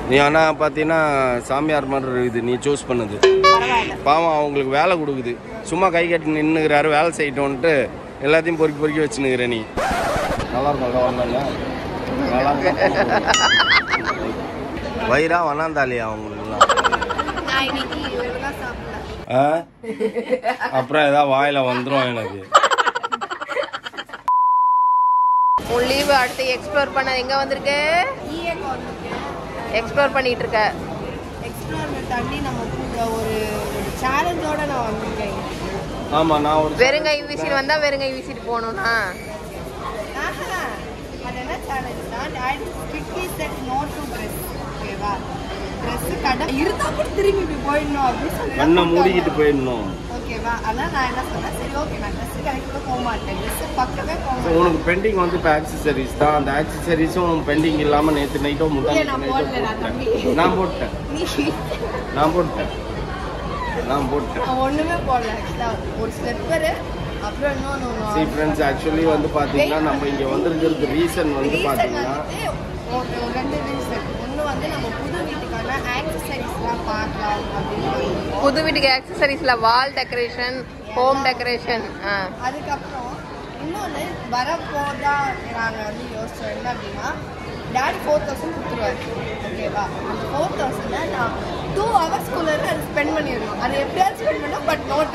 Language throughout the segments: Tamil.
நீ ஆனால் பார்த்தீங்கன்னா சாமியார் மாதிரி இருக்குது நீ சூஸ் பண்ணுது பரவாயில்ல பாவம் அவங்களுக்கு வேலை கொடுக்குது சும்மா கை கட்டி நின்றுக்கிறாரு வேலை செய்யட்டோன்ட்டு எல்லாத்தையும் பொறுக்கி பொறுக்கி வச்சுன்னுக்கிற நீ நல்லா இருக்கும் நல்லா நல்லா வயிறா வண்ணாந்தாலியா அவங்களுக்குலாம் நான் இன்னைக்கு ஒழுங்கா சாப்பிடல ஆ அப்புறம் ஏதாவது வாயில வந்துடும் எனக்கு உன் லீவு அடுத்து எக்ஸ்ப்ளோர் பண்ண எங்க வந்திருக்க ஈஏக்கு வந்திருக்கேன் எக்ஸ்ப்ளோர் பண்ணிட்டு இருக்க எக்ஸ்ப்ளோர் தாண்டி நம்ம வந்து ஒரு ஒரு சேலஞ்சோட நான் வந்திருக்கேன் ஆமா நான் ஒரு வெறுங்கை வீசிட்டு வந்தா வெறுங்கை வீசிட்டு போகணும்னா ஆஹா, அது என்ன சேலஞ்ச் தான் daddy strictly said no to dress ஓகேவா ட்ரெஸ் கடை இருந்தா கூட திரும்பி இப்படி போயிடணும் அப்படின்னு சொல்லி கண்ணை மூடிக்கிட்டு போயிடணும் ஓகேவா அதான் நான் என்ன சொன்னேன் சரி ஓகே நான் ட்ரெஸ் கடைக்கு கூட போக மாட்டேன் ட்ரெஸ் பக்கமே போக So, மாட்டேன் உனக்கு பெண்டிங் வந்து இப்போ ஆக்சசரிஸ் தான் அந்த ஆக்சசரிஸும் உனக்கு பெண்டிங் இல்லாம நேற்று நைட்டோ முந்தா இல்ல, நான் போடல, நான் தம்பி. நான் போட்டேன் நீ நான் போட்டேன் நான் போட்டேன் நான் ஒண்ணுமே போடல ஆக்சுவலா ஒரு ஸ்லிப்பரு அப்புறம் இன்னொன்னு சி ஃப்ரெண்ட்ஸ் ஆக்சுவலி வந்து பார்த்தீங்கன்னா நம்ம இங்கே வந்திருக்கிறது ரீசன் வந்து ரீசன் பார்த்தீங்கன்னா வந்துட்டு ஒரு ஒரு ரெண்டு ரீசன் ஒன்று வந்து நம்ம புது வீட்டுக்கான ஆக்சசரிஸ்லாம் பார்க்கலாம் அப்படின்னு சொல்லி புது வீட்டுக்கு ஆக்சசரிஸ்ல வால் டெக்கரேஷன் ஹோம் டெக்கரேஷன் அதுக்கப்புறம் இன்னொன்று வரப்போதா நாங்கள் வந்து யோசிச்சோம் என்ன அப்படின்னா டேடி ஃபோர் தௌசண்ட் கொடுத்துருவாரு ஓகேவா அந்த ஃபோர் தௌசண்டை நான் டூ ஹவர்ஸ்க்குள்ளே அது ஸ்பெண்ட் பண்ணிடணும் அது எப்படியாவது ஸ்பெண்ட் பண்ணோம் பட் நோ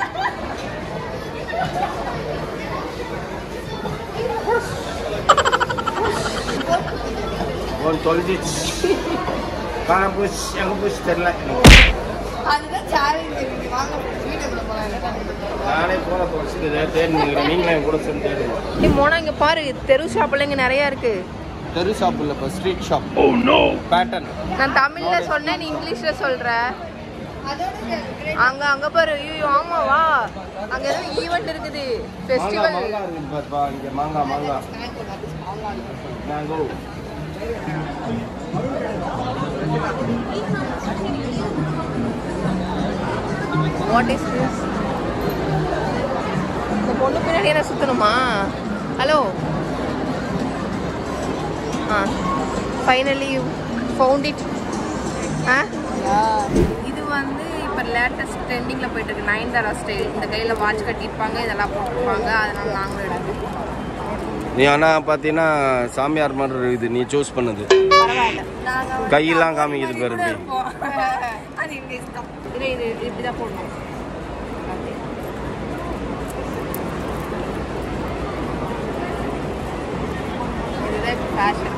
ஒன்று தொலைஞ்சிச்சு காண போச்சு எங்கே போச்சு தெரில அதுதான் சேலஞ்ச் இருக்கு வாங்க வீட்டுக்குள்ள போகலாம் என்ன பண்ணுறது நானே போன தொலைச்சிட்டு தேடி நிற்கிறேன் நீங்களும் என் கூட சேர்ந்து தேடுங்க நீ போனா இங்க பாரு தெரு ஷாப்ல இங்க நிறைய இருக்கு தெரு ஷாப் இல்லை இப்போ street shop oh no pattern நான் தமிழ்ல சொன்னேன் நீ இங்கிலீஷ்ல சொல்ற அதோட great- அங்க அங்க பாரு ஐயோ ஆமா வா அங்க ஏதோ ஈவென்ட் இருக்குது மாங்காய் ஃபெஸ்டிவல் மாங்காய் இருக்குது பாப்பா இங்கே மாங்காய் மாங்காய் snack ஒண்ணு அது வாங்கலாம். மேங்கோ வாட் இஸ் திஸ் இந்த பொண்ணு பின்னாடி என்ன சுத்தணுமா hello ah finally found it ah இது வந்து இப்போ லேட்டஸ்ட் ட்ரெண்டிங்கில் போயிட்டு இருக்கு நயன்தாரா ஸ்டைல் இந்த கையில் வாட்ச் கட்டியிருப்பாங்க இதெல்லாம் போட்டிருப்பாங்க அதனால நாங்களும் எடுத்து நீ ஆனால் பார்த்தீங்கன்னா சாமியார் மாதிரி இருக்குது நீ சூஸ் பண்ணுது பரவாயில்ல நாங்க வந்து கையெல்லாம் காமிக்குது பாரு இப்படி அது எங்க இஷ்டம் இது இது இப்படி தான் போடணும் இதுதான் இப்போ ஃபேஷன்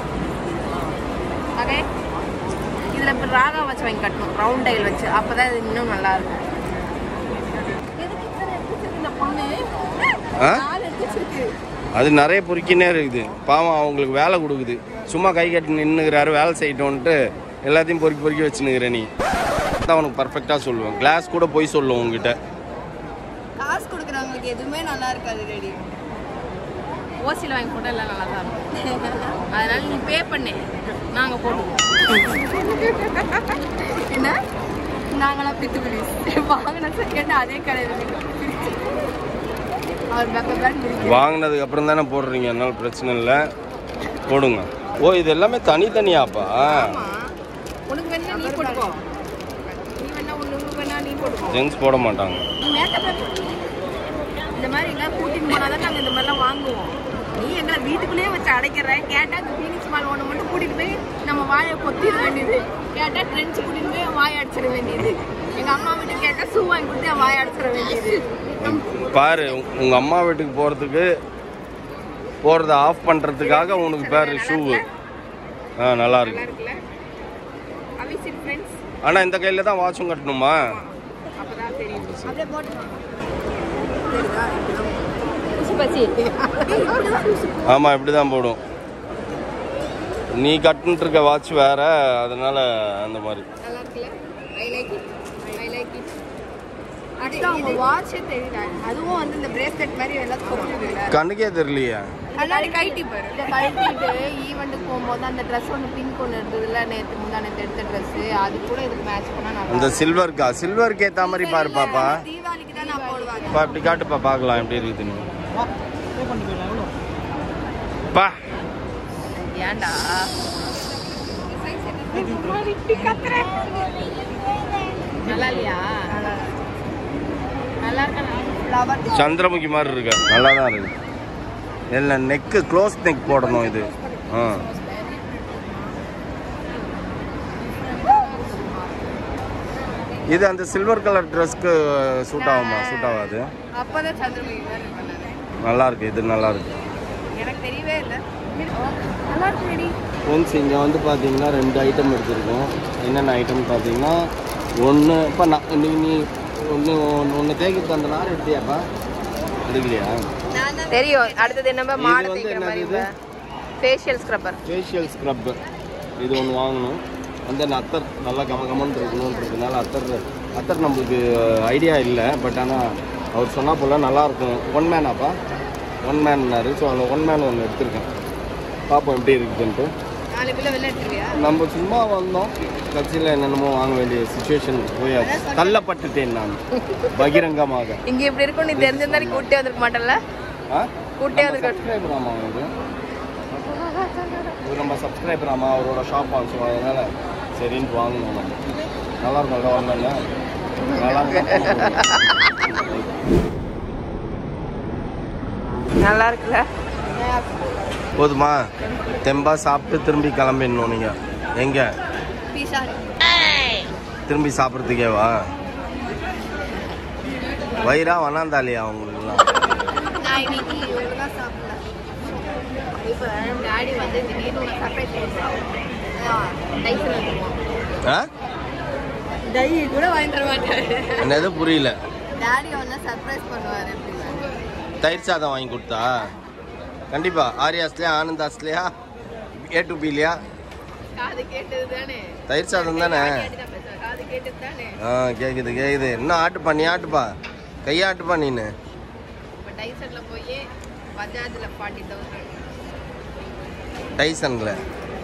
ஓகே இதில் இப்போ ராகா வச்சு வாங்கி கட்டணும் ரவுண்ட் டைல் வச்சு அப்போ தான் இது இன்னும் நல்லா இருக்கும் எதுக்கு இத்தனை எடுத்து வச்சிருக்கு இந்த பொண்ணு ஆ நாலு எடுத்து வச்சிருக்கு அது நிறைய பொறுக்கினே இருக்குது பாவம் அவங்களுக்கு வேலை கொடுக்குது சும்மா கை கட்டி நின்றுக்கிறாரு வேலை செய்யட்டோன்ட்டு எல்லாத்தையும் பொறுக்கி பொறுக்கி வச்சுன்னுக்கிற நீ தான் உனக்கு பர்ஃபெக்டாக சொல்லுவேன் கிளாஸ் கூட போய் சொல்லுவோம் உங்ககிட்ட காசு கொடுக்குறவங்களுக்கு எதுவுமே நல்லா இருக்காது ரெடி ஓசியில் வாங்கி போட்டால் எல்லாம் நல்லா தான் இருக்கும் அதனால நீ பே பண்ணு நாங்கள் போடுவோம் என்ன நாங்களாம் பித்து பிடிஸ் வாங்கின செகண்ட் அதே கடையில் அவர் பேக்கப் பேக் இருக்கு வாங்கினதுக்கு அப்புறம் தானே போடுறீங்க அதனால பிரச்சனை இல்லை போடுங்க ஓ இது எல்லாமே தனித்தனியாப்பா ஆமா உனக்கு வேணா நீ போட்டுக்கோ நீ வேணா உனக்கு வேணா நீ போட்டுக்கோ ஜென்ஸ் போட மாட்டாங்க நீ மேக்கப்ல போட்டு இந்த மாதிரி எல்லாம் கூட்டிட்டு போனா தான் நாங்கள் இந்த மாதிரிலாம் வாங்குவோம் நீ எங்களை வீட்டுக்குள்ளேயே வச்சு அடைக்கிற கேட்டா இந்த ஃபீனிக்ஸ் மால் ஒன்று மட்டும் கூட்டிட்டு போய் நம்ம வாயை கொத்திட வேண்டியது கேட்டா ட்ரெண்ட்ஸ் கூட்டிட்டு போய் வாயை அடிச்சிட வேண்டியது எங்க அம்மா வீட்டுக்கு கேட்டா ஷூ வாங்கி கொடுத்து என் வாயை அடிச்சிட வேண்டியது பாரு உ- உங்க அம்மா வீட்டுக்கு போறதுக்கு போறத ஆஃப் பண்றதுக்காக உனக்கு பேர் ஷூவு ஆ நல்லா நல்லா இருக்கு இருக்குல்ல அவிசிட் ஃப்ரெண்ட்ஸ் ஆனா இந்த கையில தான் வாட்சும் கட்டணுமா அப்பதான் தெரியும் அப்படியே போட்டுக்கலாம் பச்சி ஆமா இப்படிதான் போடும் நீ கட்டுன்ட்டு இருக்க வாட்ச் வேற அதனால அந்த மாதிரி நல்லா இருக்குல்ல I like it I like it அடுத்து அவங்க வாட்சே தெரியல அதுவும் வந்து இந்த பிரேஸ்லெட் மாதிரி எல்லாம் சொல்லுதுல கண்ணுக்கே தெரியலையே கண்ணாடி கைட்டி பாரு இதை கழட்டிட்டு ஈவெண்ட்டுக்கு போகும்போது அந்த ட்ரெஸ் ஒன்று பிங்க் ஒன்று இருந்ததுல நேற்று முந்தா நேற்று எடுத்த ட்ரெஸ்ஸு அது கூட இதுக்கு மேட்ச் பண்ணால் நல்லா இந்த சில்வர்க்கா சில்வருக்கு ஏத்த மாதிரி பாரு பாப்பா தீபாவளிக்கு தான் நான் போடுவாங்க பா இப்படி காட்டுப்பா பார்க்கலாம் எப்படி இருக்குதுன்னு பா ஏன்டா நல்லா இல்லையா நல்லா இருக்கா ஃப்ளவர் சந்திரமுகி மாதிரி இருக்கு நல்லா தான் இருக்கு இல்லை நெக்கு க்ளோஸ் நெக் போடணும் இது ஆ இது அந்த சில்வர் கலர் ட்ரெஸ்க்கு சூட் ஆகுமா சூட் ஆகாது அப்பதான் சந்திரமுகி மாதிரி பண்ணாரு நல்லா இருக்கு இது நல்லா இருக்கு எனக்கு தெரியவே இல்லை நல்லா இருக்குடி ஃப்ரெண்ட்ஸ் இங்கே வந்து பார்த்தீங்கன்னா ரெண்டு ஐட்டம் எடுத்திருக்கோம் என்னென்ன ஐட்டம் பார்த்தீங்கன்னா ஒன்று இப்போ நான் நீ நீ ஒன்று ஒன்று தேய்க்கு தந்த நார் எடுத்தியாப்பா எடுக்கலையா நான் தான் தெரியும் அடுத்தது என்ன இது மாடு வந்து தேய்க்கிற மாதிரி என்னது ஃபேஷியல் ஸ்க்ரப்பர் ஃபேஷியல் ஸ்க்ரப்பு இது ஒன்று வாங்கணும் அந்த அத்தர் நல்லா கம கமன்னு இருக்கணுன்றதுனால அத்தர் அத்தர் நம்மளுக்கு ஐடியா இல்லை பட் ஆனால் அவர் சொன்னா போல் நல்லாயிருக்கும் ஒன் மேனாப்பா ஒன் மேன்னாரு ஸோ அந்த ஒன் மேன் ஒன்று எடுத்திருக்கேன் பார்ப்போம் எப்படி இருக்குதுன்ட்டு நாலு கிலோ வெளில எடுத்துருவியா நம்ம சும்மா வந்தோம் கட்சியில் என்னென்னமோ வாங்க வேண்டிய சுச்சுவேஷன் போயாச்சு தள்ளப்பட்டுட்டேன் நான் பகிரங்கமாக இங்க இப்படி இருக்கும் நீ தெரிஞ்சிருந்தா நீ கூட்டே வந்திருக்க மாட்டல ஆ கூட்டே நம்ம சப்ஸ்கிரைபர் ஆமா இது இது நம்ம சப்ஸ்கிரைபர் ஆமா அவரோட ஷாப் ஸோ அதனால சரின்ட்டு வாங்கணும் நம்ம நல்லா இருக்கும்ல வாங்கல நல்லா இருக்கும் நல்லா இருக்குல்ல போதுமா தெம்பா சாப்பிட்டு திரும்பி கிளம்பிடணும் நீங்கள் எங்கே பீஸா திரும்பி சாப்பிட்றதுக்கேவா வயிறா வனாந்தாலியா அவங்களுக்குலாம் நான் இன்னைக்கு ஒழுங்கா சாப்பிடல இப்போ டாடி வந்து திடீர்னு உனக்கு சர்ப்ரைஸ் டைசன் வந்துருவோம் ஆ டை கூட வாங்கி தர மாட்டாரு என்னது புரியல டாடி ஒன்னா சர்ப்ரைஸ் பண்ணுவாரு அப்படின்னு தயிர் சாதம் வாங்கி கொடுத்தா கண்டிப்பா ஆரியாஸ்லையா ஆனந்தாஸ்லையா ஏ டு பிலையா காது கேட்டது தானே தயிர் சாதம் தானே காது கேட்டது தானே ஆ கேக்குது கேக்குது இன்னும் ஆட்டுப்பா நீ ஆட்டுப்பா கையாட்டுப்பா நீனு இப்போ டைசன்ல போய் பஜாஜ்ல ஃபார்ட்டி தௌசண்ட் டைசனில்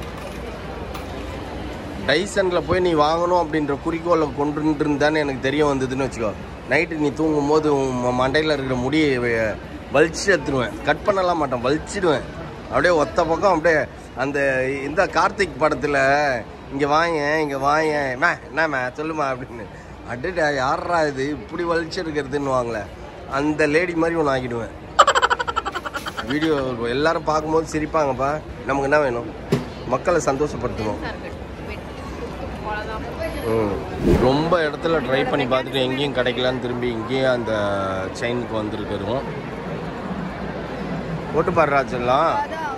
டைசனில் போய் நீ வாங்கணும் அப்படின்ற குறிக்கோளை கொண்டு இருந்தானே எனக்கு தெரிய வந்ததுன்னு வச்சுக்கோ நைட்டு நீ தூங்கும் போது உன் மண்டையில் இருக்கிற முடியை வ- வலிச்சு எடுத்துருவேன் கட் பண்ணலாம் மாட்டேன் வலிச்சிடுவேன் அப்படியே ஒத்த பக்கம் அப்படியே அந்த இந்த கார்த்திக் படத்தில் இங்கே வாங்க இங்கே வாங்க மே என்னம்மா சொல்லுமா அப்படின்னு அடடா யாரா இது இப்படி வலிச்சு இருக்கிறதுன்னு வாங்கல அந்த லேடி மாதிரி ஒன்று ஆக்கிடுவேன் வீடியோ எல்லாரும் பார்க்கும்போது சிரிப்பாங்கப்பா நமக்கு என்ன வேணும் மக்களை சந்தோஷப்படுத்தணும் ம். ரொம்ப இடத்துல ட்ரை பண்ணி பார்த்துட்டு எங்கேயும் கிடைக்கலான்னு திரும்பி இங்கேயும் அந்த செயினுக்கு வந்திருக்கிறோம் போட்டு பாடுறாச்செல்லாம்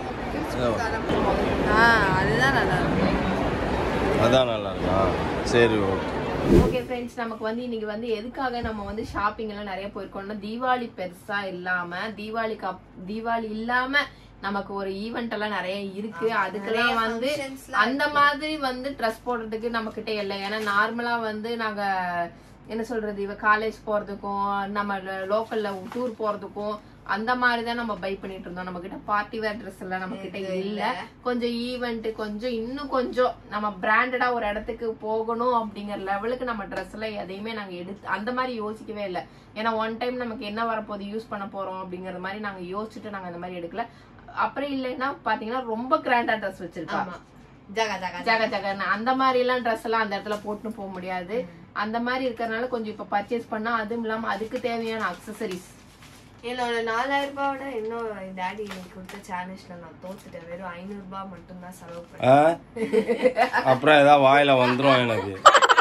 ஆ அதுதான் நல்லா இருக்கும் அதான் நல்லா இருக்கா சரி ஓகே ஓகே ஃப்ரெண்ட்ஸ் நமக்கு வந்து இன்னைக்கு வந்து எதுக்காக நம்ம வந்து ஷாப்பிங் எல்லாம் நிறைய போயிருக்கோம்னா தீபாவளி பெருசா இல்லாம தீபாவளிக்கு அப் தீபாவளி இல்லாம நமக்கு ஒரு ஈவெண்ட் எல்லாம் நிறைய இருக்கு அதுக்குள்ளே வந்து அந்த மாதிரி வந்து ட்ரெஸ் போடுறதுக்கு நம்ம கிட்ட இல்லை ஏன்னா நார்மலா வந்து நாங்க என்ன சொல்றது இவ காலேஜ் போறதுக்கும் நம்ம லோக்கல்ல டூர் போறதுக்கும் அந்த மாதிரி தான் நம்ம பை பண்ணிட்டு இருந்தோம் நம்ம கிட்ட பார்ட்டி வேர் ட்ரெஸ் எல்லாம் நம்ம கிட்ட இல்ல கொஞ்சம் ஈவெண்ட் கொஞ்சம் இன்னும் கொஞ்சம் நம்ம பிராண்டடா ஒரு இடத்துக்கு போகணும் அப்படிங்கிற லெவலுக்கு நம்ம ட்ரெஸ் எல்லாம் எதையுமே நாங்க எடுத்து அந்த மாதிரி யோசிக்கவே இல்லை ஏன்னா ஒன் டைம் நமக்கு என்ன வரப்போகுது யூஸ் பண்ண போறோம் அப்படிங்கற மாதிரி நாங்க யோசிச்சுட்டு நாங்க அந்த மாதிரி எடுக்கல அப்புறம் இல்லைன்னா பாத்தீங்கன்னா ரொம்ப கிராண்டா ட்ரெஸ் வச்சிருக்கா ஜகா ஜகா ஜக ஜகன்னு அந்த மாதிரி எல்லாம் ட்ரெஸ் எல்லாம் அந்த இடத்துல போட்டுன்னு போக முடியாது அந்த மாதிரி இருக்கறனால கொஞ்சம் இப்ப பர்ச்சேஸ் பண்ணா அதுவும் இல்லாம அதுக்கு தேவையான அக்சசரிஸ் என்னோட நாலாயிரம் ரூபாயோட இன்னும் டாடி எனக்கு கொடுத்த சேலஞ்ச்ல நான் தோத்துட்டேன் வெறும் ஐநூறு ரூபாய் மட்டும்தான் செலவு பண்ணேன் அப்புறம் ஏதாவது வாயில வந்துடும் எனக்கு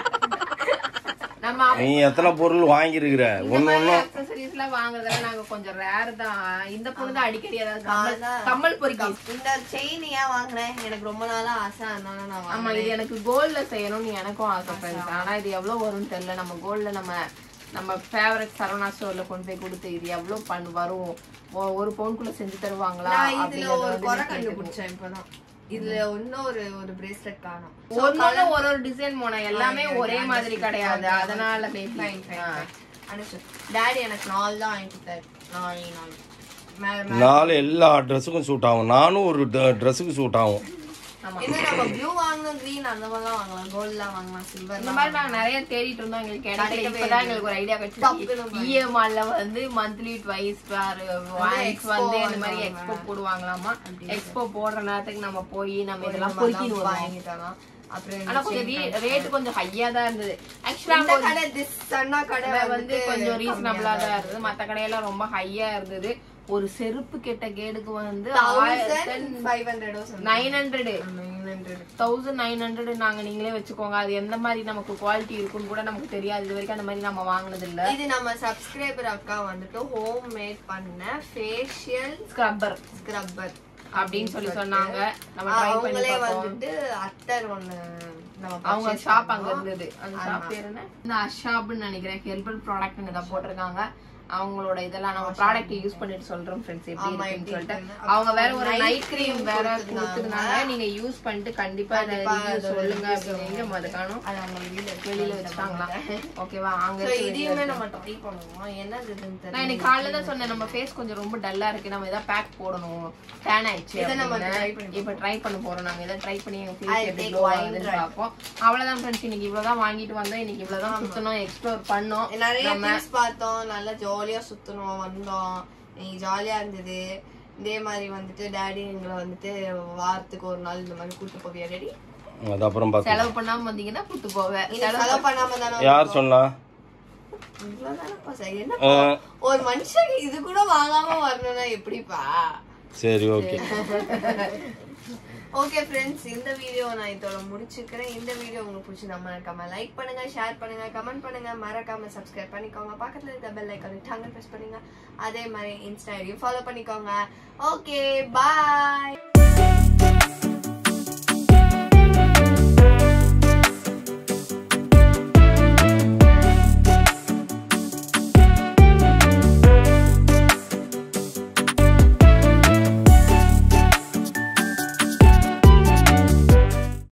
நம்ம நீ எத்தனை பொருள் வாங்கியிருக்கிற இந்த ஒன்று மாதிரி ஒன்றும் அக்சசரிஸ் எல்லாம் வாங்குறதுல நாங்க கொஞ்சம் ரேர் தான் இந்த பொண்ணு தான் அடிக்கடி ஏதாவது கம்மல் கம்மல் பொறுக்கி இந்த செயின் ஏன் வாங்குறேன் எனக்கு ரொம்ப நாளா ஆசை அதனால நான் ஆமா வாங்குறேன் இது எனக்கு கோல்ட்ல செய்யணும்னு எனக்கும் ஆசை ஃப்ரெண்ட்ஸ் ஆனா இது எவ்வளவு வரும்னு தெரியல நம்ம கோல்ட்ல நம்ம நம்ம ஃபேவரட் சரவணா ஸ்டோர்ல கொண்டு போய் கொடுத்து இது எவ்வளவு பண் வரும் ஒ- ஒரு பவுனுக்குள்ள செஞ்சு தருவாங்களா நான் இதுல அப்படிங்கறத ஒரு வந்து குறை நான் கேட்டுக்கணும். கண்டுபிடிச்சேன் இப்பதான் இதுல இன்னும் ஒரு ஒரு பிரேஸ்லெட் காணும் ஒன்னொன்னு ஒரு ஒரு டிசைன் போன எல்லாமே ஒரே மாதிரி கிடையாது அதனால பேபி டாடி எனக்கு நாலு தான் வாங்கி கொடுத்தாரு நாலு நாலு மேல மேல நாலு எல்லா ட்ரெஸ்ஸுக்கும் சூட் ஆகும் நானும் ஒரு ட்ரெஸ்ஸுக்கு சூட் ஆகும் ஆமா இன்னும் நம்ம ப்ளூ வாங்கணும் கிரீன் அந்த மாதிரிலாம் வாங்கலாம் கோல்ட்லாம் வாங்கலாம் சில்வர் இந்த மாதிரி நாங்க நிறைய தேடிட்டு இருந்தோம் எங்களுக்கு கிடைக்கல கிடைக்கவே இப்பதான் இல்லை. எங்களுக்கு ஒரு ஐடியா டப்புன்னு கிடைச்சு வாங்கி. இஎம்ஆர்ல வந்து மந்த்லி ட்வைஸ் expo வந்து இந்த மாதிரி வாங்குவாங்க. எக்ஸ்போ போடுவாங்களாமா அப்படின்னு எக்ஸ்போ போடுற நேரத்துக்கு நம்ம போய் நம்ம இதெல்லாம் இதெல்லாம் பொறுக்கிட்டு வருவோம் வாங்கிட்டாலாம் அப்புறம் ஆனா கொஞ்சம் ரேட் கொஞ்சம் ஹையா தான் இருந்தது ஆக்சுவலா இந்த கடை திஸ் அண்ணா கடை கடை வந்து வந்து கொஞ்சம் ரீசனபிளா கம்மியா தான் இருந்தது மத்த கடையெல்லாம் ரொம்ப ஹையா இருந்தது ஒரு செருப்பு கெட்ட கேடுக்கு வந்து தௌசண்ட் ஃபைவ் ஹண்ட்ரடோ nine hundred nine hundred thousand nine hundred நாங்க நீங்களே வச்சுக்கோங்க அது எந்த மாதிரி நமக்கு குவாலிட்டி இருக்குன்னு கூட நமக்கு தெரியாது இது வரைக்கும் அந்த மாதிரி நம்ம வாங்கினது இல்ல இது நம்ம சப்ஸ்கிரைபர் அக்கா வந்துட்டு ஹோம் மேட் பண்ண ஃபேஷியல் ஸ்க்ரப்பர் ஸ்க்ரப்பர் அப்படின்னு சொல்லி சொன்னாங்க நம்ம ட்ரை பண்ணி அவங்களே பார்த்தோம் வந்துட்டு அத்தர் ஒண்ணு நம்ம அவங்க purchase ஷாப் அங்க பண்ணோம். இருந்தது அந்த ஷாப் பேர் என்ன இந்த அஷாப்னு நினைக்கிறேன் ஹெர்பல் ப்ராடக்ட்னு இதை போட்டிருக்காங்க அவங்களோட இதெல்லாம் நம்ம ப்ராடக்ட் யூஸ் பண்ணிட்டு சொல்றோம் ஃப்ரெண்ட்ஸ் எப்படி ஆமா, இருக்குன்னு எப்படி சொல்லிட்டு இருக்குன்னு. அவங்க வேற ஒரு Night நைட் cream கிரீம் வேற கொடுத்திருந்தாங்க. கொடுத்துருந்தாங்க நீங்க யூஸ் பண்ணிட்டு கண்டிப்பா அதை கண்டிப்பா review அதோட சொல்லுங்க review அப்படின்னு நம்ம அதை காணும் அது அவங்க வெளியில இருக்கு. வெளியில வச்சுட்டாங்களா ஓகேவா அங்க So, இருக்கு இதையுமே வெளியில நம்ம ட்ரை பண்ணுவோம் என்னது இதுன்னு நான் தெரியல இன்னைக்கு காலையில தான் சொன்னேன் நம்ம ஃபேஸ் கொஞ்சம் ரொம்ப டல்லா இருக்கு நம்ம ஏதாவது பேக் போடணும் டேன் ஆயிடுச்சு இதை நம்ம அப்படின்னு. try பண்ணி இப்ப ட்ரை பண்ண போறோம் நாங்க இதை ட்ரை பண்ணி எங்க I'll ஃபேஸ் எப்படி take க்ளோ one ஆகுதுன்னு try. பார்ப்போம் அவ்வளவுதான் ஃப்ரெண்ட்ஸ் இன்னைக்கு இவ்வளவுதான் வாங்கிட்டு வந்தோம் இன்னைக்கு இவ்வளவுதான் சுத்தணும் எக்ஸ்ப்ளோர் பண்ணோம் நிறைய நம்ம திங்ஸ் பார்த்தோம் நல்லா ஜாலியா சுத்தணும் வந்தோம் இன்னைக்கு ஜாலியா இருந்தது இதே மாதிரி வந்துட்டு டேடி எங்களை வந்துட்டு வாரத்துக்கு ஒரு நாள் இந்த மாதிரி கூட்டு போவியா டேடி அது அப்புறம் பார்க்கலாம் செலவு பண்ணாம வந்தீங்கன்னா கூட்டு போவேன் இது செலவு பண்ணாம தானே யார் சொன்னா இவ்வளவுதானப்பா சரி என்ன அஹ், ஒரு மனுஷன் இது கூட வாங்காம வரணும்னா எப்படிப்பா சரி ஓகே ஓகே ஃப்ரெண்ட்ஸ் இந்த வீடியோ நான் இதோட முடிச்சுக்கிறேன் இந்த வீடியோ உங்களுக்கு பிடிச்சிருந்தா மறக்காம லைக் பண்ணுங்க ஷேர் பண்ணுங்க கமெண்ட் பண்ணுங்க மறக்காம சப்ஸ்கிரைப் பண்ணிக்கோங்க பக்கத்துல இருக்க பெல் ஐக்கானுக்கு டாங்கல் ப்ரெஸ் பண்ணுங்க அதே மாதிரி இன்ஸ்டா ஐடியும் ஃபாலோ பண்ணிக்கோங்க ஓகே பாய்